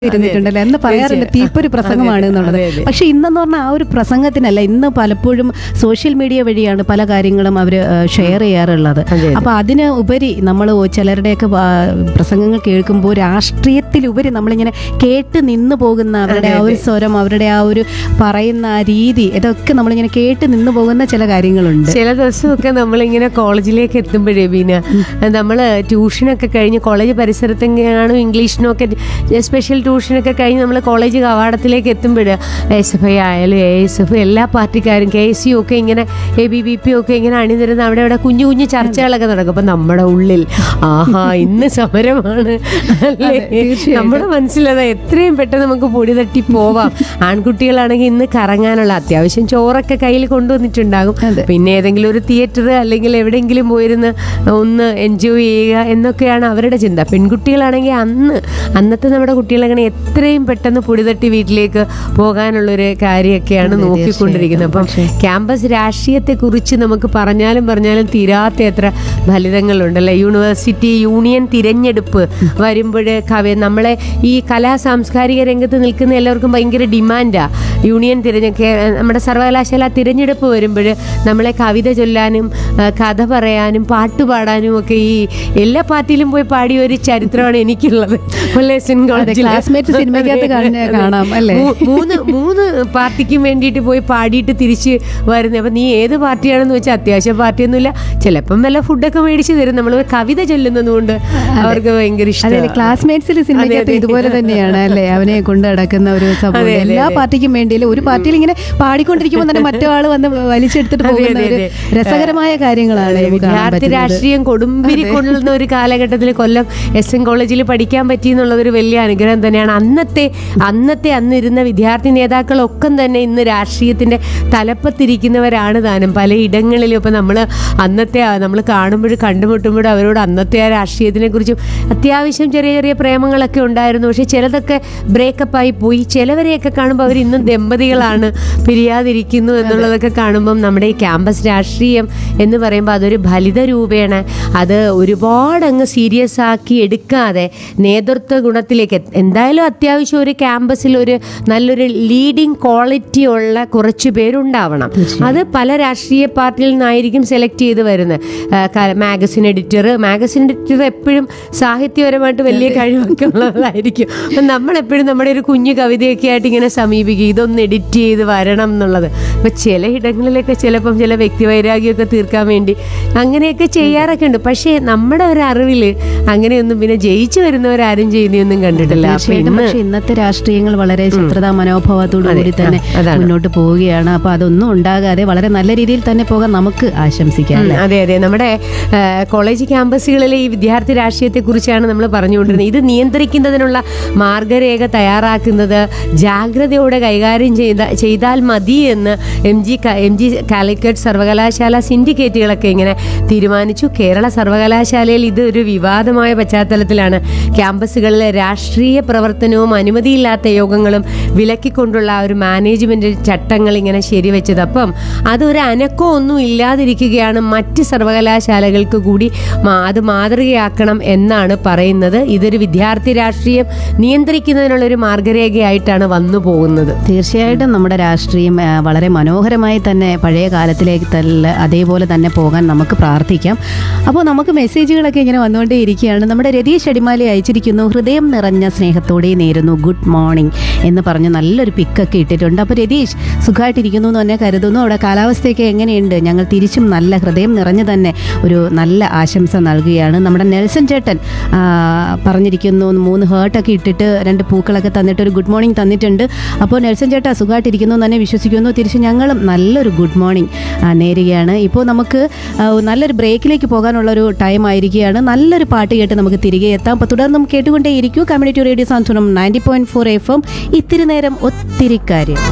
ഇരുന്നിട്ടുണ്ടല്ലോ എന്ന് പറയാറുണ്ട് തീപ്പൊരി പ്രസംഗമാണ് എന്നുള്ളത് അതെ, അതെ. പക്ഷെ ഇന്നെന്ന് പറഞ്ഞാൽ ആ ഒരു പ്രസംഗത്തിനല്ല ഇന്ന് പലപ്പോഴും സോഷ്യൽ മീഡിയ വഴിയാണ് പല കാര്യങ്ങളും അവർ ഷെയർ ചെയ്യാറുള്ളത് അതെ. അപ്പോൾ അതിന് ഉപരി നമ്മൾ ചിലരുടെയൊക്കെ ആ, പ്രസംഗങ്ങൾ കേൾക്കുമ്പോൾ രാഷ്ട്രീയത്തിലുപരി നമ്മളിങ്ങനെ കേട്ട് നിന്ന് പോകുന്ന അവരുടെ ആ ഒരു സ്വരം അവരുടെ ആ ഒരു പറയുന്ന ആ രീതി ഇതൊക്കെ നമ്മളിങ്ങനെ കേട്ട് നിന്ന് പോകുന്ന ചില കാര്യങ്ങളുണ്ട് ചില ദിവസമൊക്കെ നമ്മളിങ്ങനെ കോളേജിലേക്ക് എത്തുമ്പോഴേ പിന്നെ നമ്മൾ ട്യൂഷനൊക്കെ കഴിഞ്ഞ് കോളേജ് പരിസരത്തെങ്ങനെയാണോ ഇംഗ്ലീഷിനോ ഒക്കെ സ്പെഷ്യൽ ട്യൂഷനൊക്കെ കഴിഞ്ഞ് നമ്മൾ കോളേജ് കവാടത്തിലേക്ക് എത്തുമ്പോൾ എസ് എഫ് ഐ ആയാലും എ എസ് എഫ് എല്ലാ പാർട്ടിക്കാരും കെ എസ് യു ഒക്കെ ഇങ്ങനെ എ ബി ബി പി ഒക്കെ ഇങ്ങനെ അണിനിരുന്ന് അവിടെ അവിടെ കുഞ്ഞു കുഞ്ഞു ചർച്ചകളൊക്കെ നടക്കും അപ്പം നമ്മുടെ ഉള്ളിൽ ആഹാ ഇന്ന് സമരമാണ് അല്ലേ തീർച്ചയായിട്ടും. നമ്മുടെ മനസ്സിലത് എത്രയും പെട്ടെന്ന് നമുക്ക് പൊടി തട്ടി പോവാം ആൺകുട്ടികളാണെങ്കിൽ ഇന്ന് കറങ്ങാനുള്ള അത്യാവശ്യം ചോറൊക്കെ കയ്യിൽ കൊണ്ടുവന്നിട്ടുണ്ടാകും അതെ. പിന്നെ ഏതെങ്കിലും ഒരു തിയേറ്റർ അല്ലെങ്കിൽ എവിടെയെങ്കിലും പോയിരുന്ന് ഒന്ന് എൻജോയ് ചെയ്യുക എന്നൊക്കെയാണ് അവരുടെ ചിന്ത പെൺകുട്ടികളാണെങ്കിൽ അന്ന് അന്നത്തെ നമ്മുടെ കുട്ടികളങ്ങനെ എത്രയും പെട്ടെന്ന് പൊടി തട്ടി വീട്ടിലേക്ക് പോകാനുള്ളൊരു കാര്യമൊക്കെയാണ് അതെ, നോക്കിക്കൊണ്ടിരിക്കുന്നത് അപ്പം തീർച്ചയായിട്ടും. ക്യാമ്പസ് രാഷ്ട്രീയത്തെക്കുറിച്ച് നമുക്ക് പറഞ്ഞാലും പറഞ്ഞാലും തീരാത്ത എത്ര ഫലിതങ്ങളുണ്ടല്ലേ യൂണിവേഴ്സിറ്റി യൂണിയൻ തിരഞ്ഞെടുപ്പ് വരുമ്പോൾ കവി നമ്മളെ ഈ കലാ സാംസ്കാരിക രംഗത്ത് നിൽക്കുന്ന എല്ലാവർക്കും ഭയങ്കര ഡിമാൻഡാ യൂണിയൻ തിരഞ്ഞ കേ- നമ്മുടെ സർവകലാശാല തിരഞ്ഞെടുപ്പ് വരുമ്പോൾ നമ്മളെ കവിത ചൊല്ലാനും ആ, കഥ പറയാനും പാട്ട് പാടാനും ഒക്കെ ഈ എല്ലാ പാർട്ടിയിലും പോയി പാടിയ ഒരു ചരിത്രമാണ് എനിക്കുള്ളത് കൊല്ലേസൻ കോളേജിൽ classmates സിനിമയ്ക്കകത്ത് കാണുന്ന- കാണാം, അല്ലേ? മൂ- മൂന്ന് മൂന്ന് പാർട്ടിക്കും വേണ്ടിയിട്ട് പോയി പാടിയിട്ട് തിരിച്ച് വരുന്നത് അപ്പം നീ ഏത് പാർട്ടിയാണെന്ന് വെച്ചാൽ അത്യാവശ്യം പാർട്ടിയൊന്നുമില്ല ചിലപ്പം വല്ല ഫുഡൊക്കെ മേടിച്ച് തരും നമ്മൾ കവിത ചൊല്ലുന്നത് കൊണ്ട് അവർക്ക് ഭയങ്കര അതെ ഇഷ്ടമാണ് ക്ലാസ്മേറ്റ്സിൽ സിനിമയ്ക്കകത്ത് അതെ. ഇതുപോലെ തന്നെയാണ് അല്ലേ അവനെ കൊണ്ട് നടക്കുന്ന ഒരു സംഭവം അതെ, അതെ, എല്ലാ അതെ. പാർട്ടിക്കും വേണ്ടിയില്ല ഒരു പാർട്ടിയിൽ ഇങ്ങനെ പാടിക്കൊണ്ടിരിക്കുമ്പോൾ തന്നെ മറ്റേ ആള് വന്ന് വലിച്ചെടുത്തിട്ട് അതെ, പോകുന്ന അതെ, ഒരു അതെ. രസകരമായ കാര്യങ്ങളാണ് നമുക്ക് കാണാൻ വിദ്യാർത്ഥി പറ്റുന്നത്. രാഷ്ട്രീയം കൊടുമ്പിരി കൊള്ളുന്ന ഒരു കാലഘട്ടത്തിൽ കൊല്ലം എസ് എൻ കോളേജിൽ പഠിക്കാൻ പറ്റി എന്നുള്ളത് ഒരു വലിയ അനുഗ്രഹം തന്നെയാണ് അന്നത്തെ അന്നത്തെ അന്നിരുന്ന വിദ്യാർത്ഥി നേതാക്കളൊക്കെ തന്നെ ഇന്ന് രാഷ്ട്രീയത്തിന്റെ തലപ്പത്തിരിക്കുന്നവരാണ് താനും പല ഇടങ്ങളിലും ഇപ്പം നമ്മൾ അന്നത്തെ നമ്മൾ കാണുമ്പോഴും കണ്ടുമുട്ടുമ്പോഴും അവരോട് അന്നത്തെ ആ രാഷ്ട്രീയത്തിനെ കുറിച്ചും അത്യാവശ്യം ചെറിയ ചെറിയ പ്രേമങ്ങളൊക്കെ ഉണ്ടായിരുന്നു പക്ഷെ ചിലതൊക്കെ ബ്രേക്കപ്പ് ആയി പോയി ചിലവരെയൊക്കെ കാണുമ്പോൾ അവർ ഇന്നും ദമ്പതികളാണ് പിരിയാതിരിക്കുന്നു എന്നുള്ളതൊക്കെ കാണുമ്പം നമ്മുടെ ഈ ക്യാമ്പസ് രാഷ്ട്രീയം എന്ന് പറയുമ്പോൾ അതൊരു ഫലിത രൂപേണ അത് ഒരുപാട് അങ്ങ് സീരിയസ് ആക്കി എടുക്കാതെ നേതൃത്വ ഗുണത്തിലേക്ക് എത്ത- എന്തായാലും അത്യാവശ്യം ഒരു ക്യാമ്പസിൽ ഒരു നല്ലൊരു ലീഡിങ് ക്വാളിറ്റി ഉള്ള കുറച്ച് പേരുണ്ടാവണം അത് പല രാഷ്ട്രീയ പാർട്ടിയിൽ നിന്നായിരിക്കും സെലക്ട് ചെയ്ത് വരുന്നത് മാഗസിൻ എഡിറ്റർ മാഗസിൻ എഡിറ്റർ എപ്പോഴും സാഹിത്യപരമായിട്ട് വലിയ കഴിവൊക്കെ ഉള്ളതായിരിക്കും അപ്പം നമ്മളെപ്പോഴും നമ്മുടെ ഒരു കുഞ്ഞു കവിതയൊക്കെ ആയിട്ട് ഇങ്ങനെ സമീപിക്കും ഇതൊന്ന് എഡിറ്റ് ചെയ്ത് വരണം എന്നുള്ളത് അപ്പം ചില ഇടങ്ങളിലൊക്കെ ചിലപ്പം ചില വ്യക്തിവൈരാഗ്യമൊക്കെ തീർക്കാൻ വേണ്ടി അങ്ങനെയൊക്കെ ചെയ്യാറൊക്കെ ഉണ്ട് പക്ഷേ നമ്മുടെ ഒരു അറിവിൽ അങ്ങനെയൊന്നും പിന്നെ ജയിച്ചു വരുന്നവരാരും ചെയ്യുന്നതൊന്നും കണ്ടിട്ടില്ല അപ്പം തീർച്ചയായിട്ടും ഇന്ന് പക്ഷെ ഇന്നത്തെ രാഷ്ട്രീയങ്ങൾ വളരെ ശത്രുതാ മനോഭാവത്തോടു അതെ, കൂടി തന്നെ ആ, അതാണ്. മുന്നോട്ട് പോവുകയാണ് അപ്പൊ അതൊന്നും ഉണ്ടാകാതെ വളരെ നല്ല രീതിയിൽ തന്നെ പോകാൻ നമുക്ക് ആശംസിക്കാം ഉം, അല്ലേ? അതെ അതെ നമ്മുടെ ആ, കോളേജ് ക്യാമ്പസുകളിലെ ഈ വിദ്യാർത്ഥി രാഷ്ട്രീയത്തെ കുറിച്ചാണ് നമ്മൾ പറഞ്ഞുകൊണ്ടിരുന്നത് ഇത് നിയന്ത്രിക്കുന്നതിനുള്ള മാർഗരേഖ തയ്യാറാക്കുന്നത് ജാഗ്രതയോടെ കൈകാര്യം ചെയ്ത ചെയ്താൽ മതി എന്ന് എം ജി ക- എം ജി കാലിക്കറ്റ് സർവകലാശാല സിൻഡിക്കേറ്റുകളൊക്കെ ഇങ്ങനെ തീരുമാനിച്ചു കേരള സർവകലാശാലയിൽ ഇത് ഒരു വിവാദമായ പശ്ചാത്തലത്തിലാണ് ക്യാമ്പസുകളിലെ രാഷ്ട്രീയ പ്രവർത്തനവും അനുമതിയില്ലാത്ത യോഗങ്ങളും വിലക്കിക്കൊണ്ടുള്ള ആ ഒരു മാനേജ്മെന്റ് ചട്ടങ്ങൾ ഇങ്ങനെ ശരിവെച്ചത് അപ്പം അതൊരു അനക്കോ ഒന്നും ഇല്ലാതിരിക്കുകയാണ് മറ്റ് സർവകലാശാലകൾക്ക് കൂടി മാ- അത് മാതൃകയാക്കണം എന്നാണ് പറയുന്നത് ഇതൊരു വിദ്യാർത്ഥി രാഷ്ട്രീയം നിയന്ത്രിക്കുന്നതിനുള്ള ഒരു മാർഗരേഖയായിട്ടാണ് വന്നു പോകുന്നത് തീർച്ചയായിട്ടും നമ്മുടെ രാഷ്ട്രീയം ആ, വളരെ മനോഹരമായി തന്നെ പഴയ കാലത്തിലേക്ക് തന്നെ അതേപോലെ തന്നെ പോകാൻ നമുക്ക് പ്രാർത്ഥിക്കാം അപ്പോൾ നമുക്ക് മെസ്സേജുകളൊക്കെ ഇങ്ങനെ വന്നുകൊണ്ടേ ഇരിക്കുകയാണ് നമ്മുടെ രതീഷ് അടിമാലി അയച്ചിരിക്കുന്നു ഹൃദയം നിറഞ്ഞ സ്നേഹത്തോടെ നേരുന്നു ഗുഡ് മോർണിംഗ് എന്ന് പറഞ്ഞ് നല്ലൊരു പിക്കൊക്കെ ഇട്ടിട്ടുണ്ട് അപ്പോൾ രതീഷ് സുഖമായിട്ടിരിക്കുന്നു എന്ന് തന്നെ കരുതുന്നു അവിടെ കാലാവസ്ഥയൊക്കെ എങ്ങനെയുണ്ട് ഞങ്ങൾ തിരിച്ചും നല്ല ഹൃദയം നിറഞ്ഞ് തന്നെ ഒരു നല്ല ആശംസ നൽകുകയാണ് നമ്മുടെ നെൽസൺ ചേട്ടൻ ആ, പറഞ്ഞിരിക്കുന്നു മൂന്ന് ഹേർട്ടൊക്കെ ഇട്ടിട്ട് രണ്ട് പൂക്കളൊക്കെ തന്നിട്ട് ഒരു ഗുഡ് മോർണിംഗ് തന്നിട്ടുണ്ട് അപ്പോൾ നെൽസൺ ചേട്ടാ സുഖമായിട്ടിരിക്കുന്നു എന്ന് തന്നെ വിശ്വസിക്കുന്നു തിരിച്ച് ഞങ്ങളും നല്ലൊരു ഗുഡ് മോർണിംഗ് നേരുകയാണ് ഇപ്പോൾ നമുക്ക് ആ, നല്ലൊരു ബ്രേക്കിലേക്ക് പോകാനുള്ളൊരു ടൈം ആയിരിക്കുകയാണ് നല്ലൊരു പാട്ട് കേട്ട് നമുക്ക് തിരികെ എത്താം അപ്പോൾ തുടർന്നും കേട്ടുകൊണ്ടേ ഇരിക്കൂ community radio Santhwanam ninety point four F M ഇത്തിരി നേരം ഒത്തിരി കാര്യം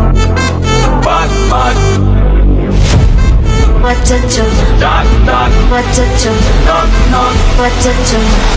Bad, bad, Muchacho, dot, dot, muchacho, knock, knock. muchacho.